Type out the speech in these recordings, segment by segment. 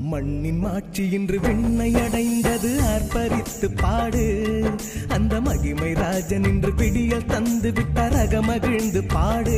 மண்ணின் மாட்சி இன்று விண்ணை அடைந்தது ஆர்ப்பரித்து பாடு அந்த மகிமை ராஜன் இன்று பிடியல் தந்து விட்டார் அகமகிழ்ந்து பாடு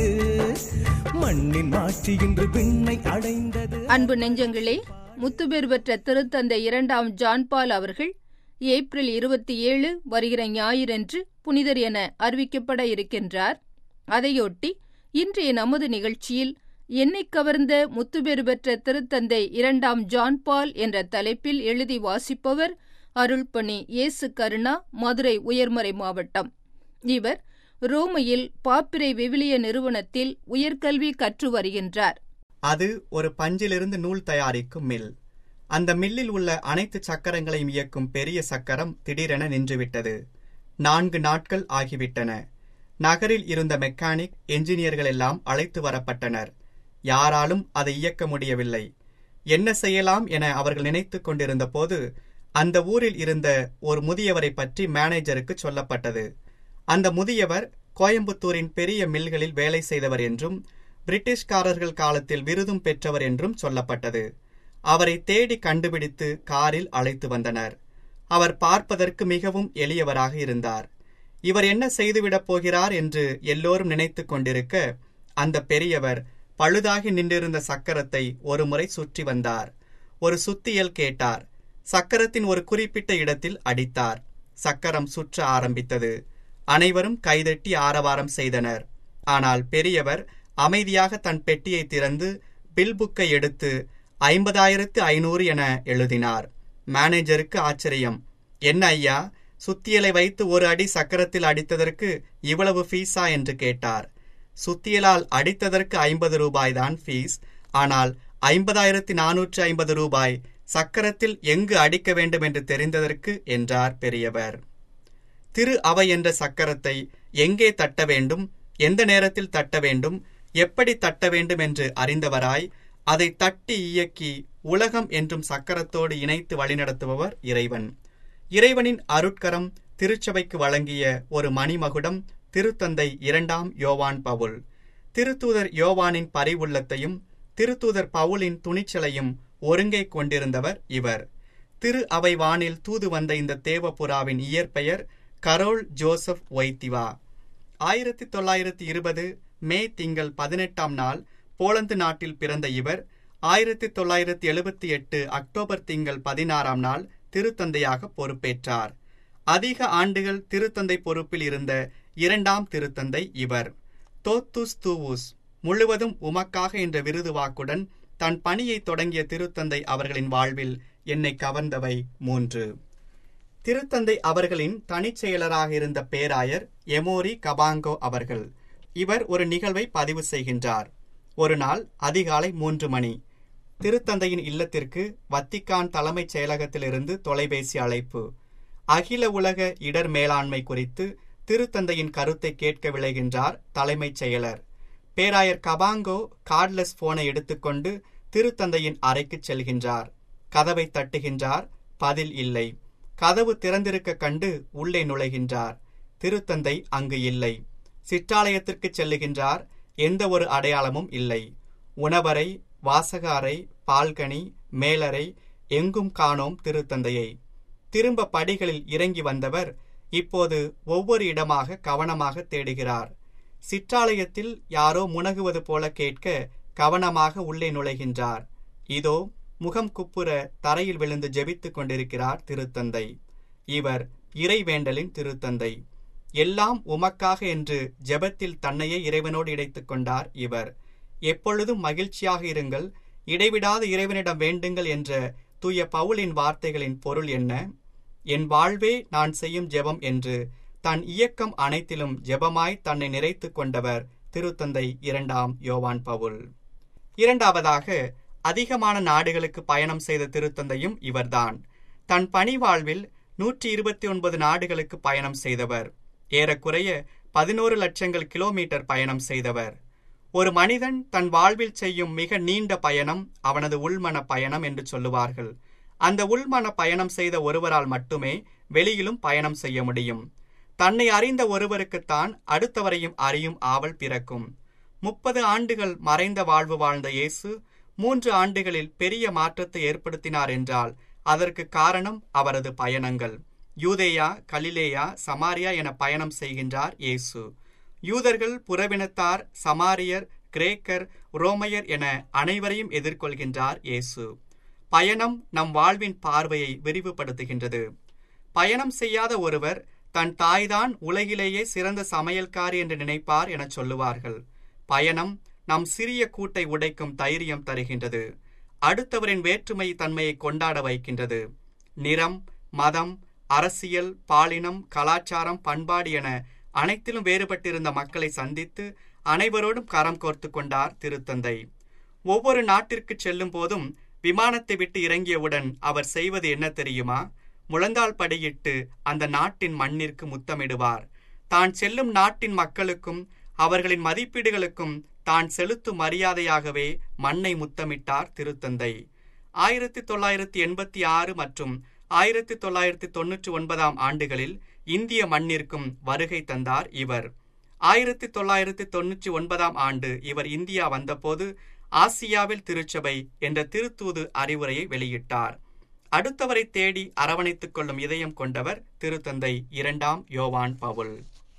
மண்ணின் மாட்சி இன்று விண்ணை அடைந்தது அன்பு நெஞ்சங்களே முத்துபேர் பெற்ற திருத்தந்தை இரண்டாம் ஜான்பால் அவர்கள் ஏப்ரல் இருபத்தி ஏழு வருகிற ஞாயிறன்று புனிதர் என அறிவிக்கப்பட இருக்கின்றார் அதையொட்டி இன்றைய நமது நிகழ்ச்சியில் என்னை கவர்ந்த முத்துபேறு பெற்ற திருத்தந்தை இரண்டாம் ஜான்பால் என்ற தலைப்பில் எழுதி வாசிப்பவர் அருள்பணி இயேசு கருணா மதுரை உயர்மறை மாவட்டம் இவர் ரோமையில் பாப்பிரை விவிலிய நிறுவனத்தில் உயர்கல்வி கற்று வருகின்றார் அது ஒரு பஞ்சிலிருந்து நூல் தயாரிக்கும் மில் அந்த மில்லில் உள்ள அனைத்து சக்கரங்களையும் இயக்கும் பெரிய சக்கரம் திடீரென நின்றுவிட்டது நான்கு நாட்கள் ஆகிவிட்டன நகரில் இருந்த மெக்கானிக் என்ஜினியர்கள் எல்லாம் அழைத்து வரப்பட்டனர் யாராலும் அதை இயக்க முடியவில்லை என்ன செய்யலாம் என அவர்கள் நினைத்துக் கொண்டிருந்த போது அந்த ஊரில் இருந்த ஒரு முதியவரை பற்றி மேனேஜருக்கு சொல்லப்பட்டது அந்த முதியவர் கோயம்புத்தூரின் பெரிய மில்களில் வேலை செய்தவர் என்றும் பிரிட்டிஷ்காரர்கள் காலத்தில் விருதும் பெற்றவர் என்றும் சொல்லப்பட்டது அவரை தேடி கண்டுபிடித்து காரில் அழைத்து வந்தனர் அவர் பார்ப்பதற்கு மிகவும் எளியவராக இருந்தார் இவர் என்ன செய்துவிடப் போகிறார் என்று எல்லோரும் நினைத்துக் கொண்டிருக்க அந்த பெரியவர் பழுதாகி நின்றிருந்த சக்கரத்தை ஒரு முறை சுற்றி வந்தார் ஒரு சுத்தியல் கேட்டார் சக்கரத்தின் ஒரு குறிப்பிட்ட இடத்தில் அடித்தார் சக்கரம் சுற்ற ஆரம்பித்தது அனைவரும் கைதட்டி ஆரவாரம் செய்தனர் ஆனால் பெரியவர் அமைதியாக தன் பெட்டியை திறந்து பில் புக்கை எடுத்து ஐம்பதாயிரத்து ஐநூறு என எழுதினார் மேனேஜருக்கு ஆச்சரியம் என்ன ஐயா சுத்தியலை வைத்து ஒரு அடி சக்கரத்தில் அடித்ததற்கு இவ்வளவு ஃபீஸா என்று கேட்டார் சுத்தியலால் அடித்ததற்கு ஐம்பது ரூபாய்தான் ஃபீஸ் ஆனால் ஐம்பதாயிரத்தி நானூற்று ஐம்பது ரூபாய் சக்கரத்தில் எங்கு அடிக்க வேண்டும் என்று தெரிந்ததற்கு என்றார் பெரியவர் திரு அவை என்ற சக்கரத்தை எங்கே தட்ட வேண்டும் எந்த நேரத்தில் தட்ட வேண்டும் எப்படி தட்ட வேண்டும் என்று அறிந்தவராய் அதை தட்டி இயக்கி உலகம் என்றும் சக்கரத்தோடு இணைத்து வழிநடத்துபவர் இறைவன் இறைவனின் அருட்கரம் திருச்சபைக்கு வழங்கிய ஒரு மணிமகுடம் திருத்தந்தை இரண்டாம் யோவான் பவுல் திருத்தூதர் யோவானின் பரிவுள்ளத்தையும் திருத்தூதர் பவுலின் துணிச்சலையும் ஒருங்கே கொண்டிருந்தவர் இவர் திரு அவை வானில் தூது வந்த இந்த தேவபுராவின் இயற்பெயர் கரோல் ஜோசப் ஒய்திவா ஆயிரத்தி தொள்ளாயிரத்தி இருபது மே திங்கள் பதினெட்டாம் நாள் போலந்து நாட்டில் பிறந்த இவர் ஆயிரத்தி தொள்ளாயிரத்தி எழுபத்தி எட்டு அக்டோபர் திங்கள் பதினாறாம் நாள் திருத்தந்தையாக பொறுப்பேற்றார் அதிக ஆண்டுகள் திருத்தந்தை பொறுப்பில் இருந்த இரண்டாம் திருத்தந்தை இவர் தோத்துஸ் தூவுஸ் முழுவதும் உமக்காக என்ற விருது வாக்குடன் தன் பணியை தொடங்கிய திருத்தந்தை அவர்களின் வாழ்வில் என்னை கவர்ந்தவை மூன்று திருத்தந்தை அவர்களின் தனிச்செயலராக இருந்த பேராயர் எமோரி கபாங்கோ அவர்கள் இவர் ஒரு நிகழ்வை பதிவு செய்கின்றார் ஒரு நாள் அதிகாலை மூன்று மணி திருத்தந்தையின் இல்லத்திற்கு வத்திக்கான் தலைமைச் செயலகத்திலிருந்து தொலைபேசி அழைப்பு அகில உலக இடர் மேலாண்மை குறித்து திருத்தந்தையின் கருத்தை கேட்க விளைகின்றார் தலைமைச் செயலர் பேராயர் கபாங்கோ கார்ட்லெஸ் போனை எடுத்துக்கொண்டு திருத்தந்தையின் அறைக்கு செல்கின்றார் கதவை தட்டுகின்றார் பதில் இல்லை கதவு திறந்திருக்க கண்டு உள்ளே நுழைகின்றார் திருத்தந்தை அங்கு இல்லை சிற்றாலயத்திற்கு செல்லுகின்றார் எந்த ஒரு அடையாளமும் இல்லை உணவறை வாசக அறை பால்கனி மேலறை எங்கும் காணோம் திருத்தந்தையை திரும்ப படிகளில் இறங்கி வந்தவர் இப்போது ஒவ்வொரு இடமாக கவனமாக தேடுகிறார் சிற்றாலயத்தில் யாரோ முனகுவது போல கேட்க கவனமாக உள்ளே நுழைகின்றார் இதோ முகம் குப்புற தரையில் விழுந்து ஜெபித்துக் கொண்டிருக்கிறார் திருத்தந்தை இவர் இறைவேண்டலின் திருத்தந்தை எல்லாம் உமக்காக என்று ஜெபத்தில் தன்னையே இறைவனோடு இணைத்துக் கொண்டார் இவர் எப்பொழுதும் மகிழ்ச்சியாக இருங்கள் இடைவிடாத இறைவனிடம் வேண்டுங்கள் என்ற தூய பவுலின் வார்த்தைகளின் பொருள் என்ன என் வாழ்வே நான் செய்யும் ஜெபம் என்று தன் இயக்கம் அனைத்திலும் ஜெபமாய் தன்னை நிறைத்துக் கொண்டவர் திருத்தந்தை இரண்டாம் யோவான் பவுல் இரண்டாவதாக அதிகமான நாடுகளுக்கு பயணம் செய்த திருத்தந்தையும் இவர்தான் தன் பணி வாழ்வில் நூற்றி இருபத்தி ஒன்பது நாடுகளுக்கு பயணம் செய்தவர் ஏறக்குறைய பதினோரு லட்சங்கள் கிலோமீட்டர் பயணம் செய்தவர் ஒரு மனிதன் தன் வாழ்வில் செய்யும் மிக நீண்ட பயணம் அவனது உள்மன பயணம் என்று சொல்லுவார்கள் அந்த உள்மன பயணம் செய்த ஒருவரால் மட்டுமே வெளியிலும் பயணம் செய்ய முடியும் தன்னை அறிந்த ஒருவருக்குத்தான் அடுத்தவரையும் அறியும் ஆவல் பிறக்கும் முப்பது ஆண்டுகள் மறைந்த வாழ்வு வாழ்ந்த இயேசு மூன்று ஆண்டுகளில் பெரிய மாற்றத்தை ஏற்படுத்தினார் என்றால் அதற்கு காரணம் அவரது பயணங்கள் யூதேயா கலிலேயா சமாரியா என பயணம் செய்கின்றார் இயேசு யூதர்கள் புறவினத்தார் சமாரியர் கிரேக்கர் ரோமையர் என அனைவரையும் எதிர்கொள்கின்றார் இயேசு பயணம் நம் வாழ்வின் பார்வையை விரிவுபடுத்துகின்றது பயணம் செய்யாத ஒருவர் தன் தாய்தான் உலகிலேயே சிறந்த சமையல்காரி என்று நினைப்பார் என சொல்லுவார்கள் பயணம் நம் சிறிய கூட்டை உடைக்கும் தைரியம் தருகின்றது அடுத்தவரின் வேற்றுமை தன்மையை கொண்டாட வைக்கின்றது நிறம் மதம் அரசியல் பாலினம் கலாச்சாரம் பண்பாடு என அனைத்திலும் வேறுபட்டிருந்த மக்களை சந்தித்து அனைவரோடும் கரம் கோர்த்து கொண்டார் திருத்தந்தை ஒவ்வொரு நாட்டிற்கு செல்லும் போதும் விமானத்தை விட்டு இறங்கியவுடன் அவர் செய்வது என்ன தெரியுமா முழந்தாள் படியிட்டு அந்த நாட்டின் மண்ணிற்கு முத்தமிடுவார் தான் செல்லும் நாட்டின் மக்களுக்கும் அவர்களின் மதிப்பீடுகளுக்கும் தான் செலுத்தும் மரியாதையாகவே மண்ணை முத்தமிட்டார் திருத்தந்தை ஆயிரத்தி தொள்ளாயிரத்தி எண்பத்தி ஆறு மற்றும் ஆயிரத்தி தொள்ளாயிரத்தி தொன்னூற்றி ஒன்பதாம் ஆண்டுகளில் இந்திய மண்ணிற்கும் வருகை தந்தார் இவர் ஆயிரத்தி தொள்ளாயிரத்தி தொன்னூற்றி ஒன்பதாம் ஆண்டு இவர் இந்தியா வந்தபோது ஆசியாவில் திருச்சபை என்ற திருத்தூது அறிவுரையை வெளியிட்டார் அடுத்தவரை தேடி அரவணைத்துக் கொள்ளும் இதயம் கொண்டவர் திருத்தந்தை இரண்டாம் யோவான் பவுல்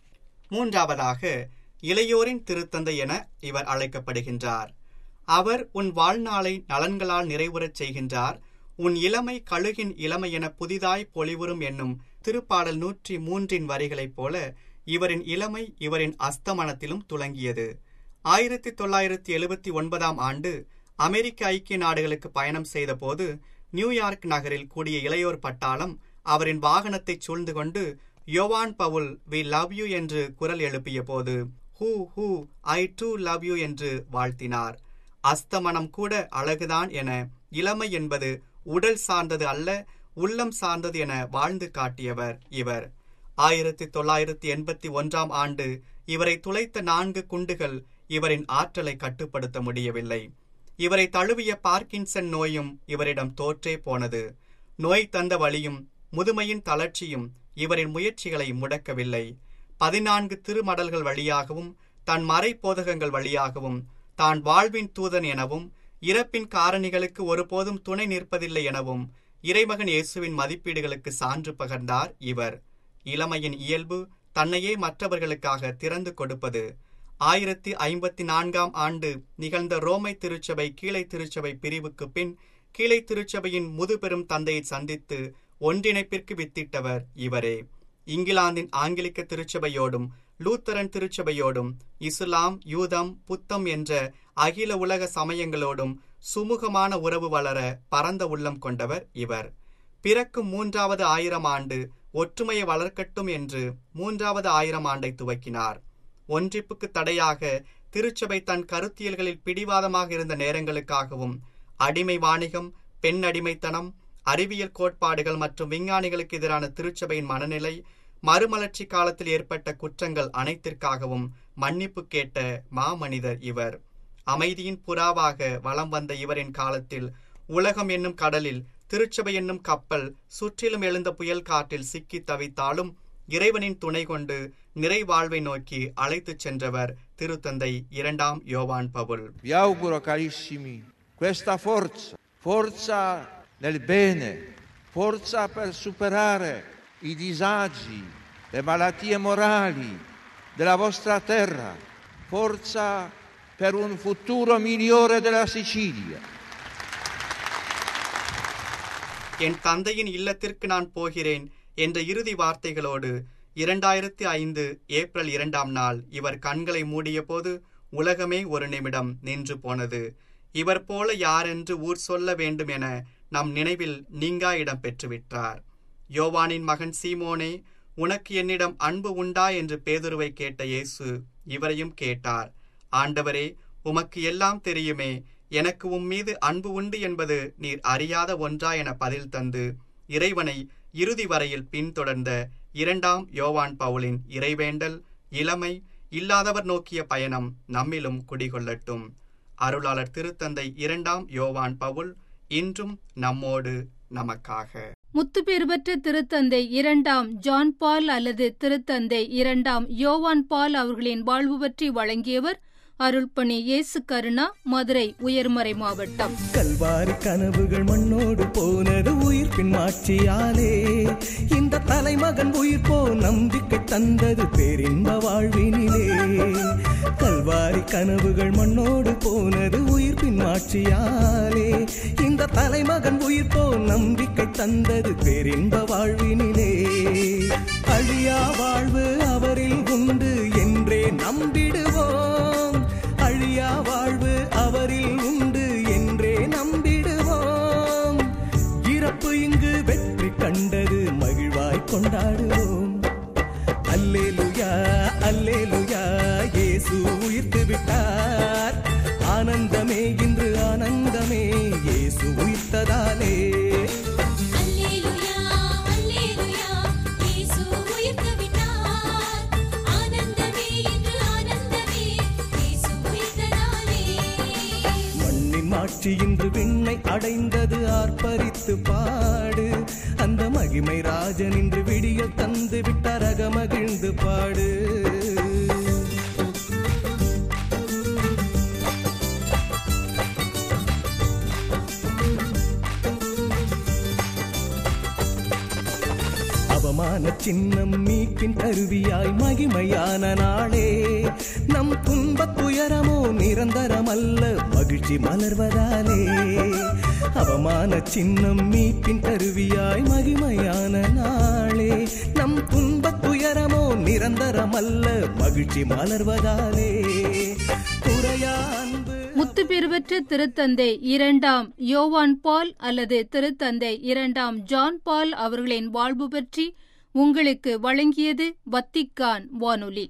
மூன்றாவதாக இளையோரின் திருத்தந்தை என இவர் அழைக்கப்படுகின்றார் அவர் உன் வாழ்நாளை நலன்களால் நிறைவுறச் செய்கின்றார் உன் இளமை கழுகின் இளமை என புதிதாய் பொலிவுறும் என்னும் திருப்பாடல் நூற்றி மூன்றின் வரிகளைப் போல இவரின் இளமை இவரின் அஸ்தமனத்திலும் துலங்கியது ஆயிரத்தி தொள்ளாயிரத்தி எழுபத்தி ஒன்பதாம் ஆண்டு அமெரிக்க ஐக்கிய நாடுகளுக்கு பயணம் செய்தபோது நியூயார்க் நகரில் கூடிய இளையோர் பட்டாளம் அவரின் வாகனத்தை சூழ்ந்து கொண்டு யோவான் பவுல் வி லவ் யூ என்று குரல் எழுப்பிய போது who who I do love you என்று வாழ்த்தினார் அஸ்தமனம் கூட அழகுதான் என இளமை என்பது உடல் சார்ந்தது அல்ல உள்ளம் சார்ந்தது என வாழ்ந்து காட்டியவர் இவர் ஆயிரத்தி தொள்ளாயிரத்தி எண்பத்தி ஒன்றாம் ஆண்டு இவரை துளைத்த நான்கு குண்டுகள் இவரின் ஆற்றலை கட்டுப்படுத்த முடியவில்லை இவரை தழுவிய பார்க்கின்சன் நோயும் இவரிடம் தோற்றே போனது நோய் தந்த வழியும் முதுமையின் தளர்ச்சியும் இவரின் முயற்சிகளை முடக்கவில்லை பதினான்கு திருமடல்கள் வழியாகவும் தன் மறை போதகங்கள் வழியாகவும் தான் வாழ்வின் தூதன் எனவும் இறப்பின் காரணிகளுக்கு ஒருபோதும் துணை நிற்பதில்லை எனவும் இறைமகன் இயேசுவின் மதிப்பீடுகளுக்கு சான்று பகர்ந்தார் இவர் இளமையின் இயல்பு தன்னையே மற்றவர்களுக்காக திறந்து கொடுப்பது ஆயிரத்தி ஐம்பத்தி நான்காம் ஆண்டு நிகழ்ந்த ரோமை திருச்சபை கீழை திருச்சபை பிரிவுக்கு பின் கீழை திருச்சபையின் முதுபெரும் தந்தையை சந்தித்து ஒன்றிணைப்பிற்கு வித்திட்டவர் இவரே இங்கிலாந்தின் ஆங்கிலிக்க திருச்சபையோடும் லூத்தரன் திருச்சபையோடும் இஸ்லாம் யூதம் புத்தம் என்ற அகில உலக சமயங்களோடும் சுமூகமான உறவு வளர பரந்த உள்ளம் கொண்டவர் இவர் பிறக்கும் மூன்றாவது ஆயிரம் ஆண்டு ஒற்றுமையை வளர்க்கட்டும் என்று மூன்றாவது ஆயிரம் ஆண்டை துவக்கினார் ஒன்றிப்புக்கு தடையாக திருச்சபை தன் கருத்தியல்களில் பிடிவாதமாக இருந்த நேரங்களுக்காகவும் அடிமை வாணிகம் பெண் அடிமைத்தனம் அறிவியல் கோட்பாடுகள் மற்றும் விஞ்ஞானிகளுக்கு எதிரான திருச்சபையின் மனநிலை மறுமலர்ச்சி காலத்தில் ஏற்பட்ட குற்றங்கள் அனைத்திற்காகவும் மன்னிப்பு கேட்ட மாமனிதர் இவர் அமைதியின் புறாவாக வலம் வந்த இவரின் காலத்தில் உலகம் என்னும் கடலில் திருச்சபை என்னும் கப்பல் சுற்றிலும் எழுந்த புயல் காற்றில் சிக்கி தவித்தாலும் இறைவனின் துணை கொண்டு நிறைவாழ்வை நோக்கி அழைத்துச் சென்றவர் திருத்தந்தை இரண்டாம் யோவான் Pavul Vi auguro carissimi questa forza, forza nel bene, forza per superare i disagi, le malattie morali della vostra terra, forza per un futuro migliore della Sicilia. என் தந்தையின் இல்லத்திற்கு நான் போகிறேன் என்ற இறுதி வார்த்தைகளோடு இரண்டாயிரத்தி ஐந்து ஏப்ரல் இரண்டாம் நாள் இவர் கண்களை மூடியபோது உலகமே ஒரு நிமிடம் நின்று போனது இவர் போல யாரென்று ஊர் சொல்ல வேண்டும் என நம் நினைவில் நீங்கா இடம் பெற்றுவிட்டார் யோவானின் மகன் சீமோனே உனக்கு என்னிடம் அன்பு உண்டா என்று பேதுருவை கேட்ட இயேசு இவரையும் கேட்டார் ஆண்டவரே உமக்கு எல்லாம் தெரியுமே எனக்கு உம் மீது அன்பு உண்டு என்பது நீர் அறியாத ஒன்றா என பதில் தந்து இறைவனை இறுதி வரையில் பின்தொடர்ந்த இரண்டாம் யோவான் பவுலின் இறைவேண்டல் இளமை இல்லாதவர் நோக்கிய பயணம் நம்மிலும் குடிகொள்ளட்டும் அருளாளர் திருத்தந்தை இரண்டாம் யோவான் பவுல் இன்றும் நம்மோடு நமக்காக முத்துப்பேறு பெற்ற திருத்தந்தை இரண்டாம் ஜான் பால் அல்லது திருத்தந்தை இரண்டாம் யோவான் பால் அவர்களின் வாழ்வு பற்றி வழங்கியவர் அருள்பணி இயேசு கருணா மதுரை உயர்மறை மாவட்டம் கல்வாரி கனவுகள் மண்ணோடு போனது உயிர்ப்பின் மாட்சியாலே இந்த தலைமகன் உயிர் போ நம்பிக்கை தந்தது பேரின்ப வாழ்வினிலே கல்வாரி கனவுகள் மண்ணோடு போனது உயிர்ப்பின் மாட்சியாலே இந்த தலைமகன் உயிர் போ நம்பிக்கை தந்தது பேரின்ப வாழ்வினிலே அழியா வாழ்வு அவரில் உண்டு என்றே நம்பிடுவோம் அழியா வாழ்வு அவரில் உண்டு என்றே நம்பிடுவோம் இறப்பு இங்கு வெற்றி கண்டது மகிழ்வாய் கொண்டாடுவோம் அல்லேலுயா அல்லேலுயா இயேசு உயிர்த்து விட்டார் ஆனந்தமே இன்று ஆனந்தமே இயேசு உயிர்த்ததாலே அல்லேலூயா அல்லேலூயா இயேசு உயிர்த்து விட்டார் ஆனந்தமே இன்று ஆனந்தமே இயேசு உயிர்த்ததாலே மண்ணின் மாட்சி இன்று விண்ணை அடைந்தது ஆர்ப்பரித்து பாடு அந்த மகிமை ராஜன் இன்று விடிய தந்து விட்டார் அகமகிழ்ந்து பாடு அவமான சின்னம் மீட்பின் கருவியாய் மகிமையான நாளே நம் துன்பத் துயரமோ நிரந்தரமல்ல மகிழ்ச்சி மலர்வதாலே அவமான சின்னம் மீட்பின் கருவியாய் மகிமையான நாளே நம் துன்பத் துயரமோ நிரந்தரமல்ல மகிழ்ச்சி மலர்வதாலே குறையா அன்பு முத்துப்பேறு பெற்ற திருத்தந்தை இரண்டாம் யோவான் பால் அல்லது திருத்தந்தை இரண்டாம் ஜான் பால் அவர்களின் வாழ்வு பற்றி உங்களுக்கு வழங்கியது வத்திக்கான் வானொலி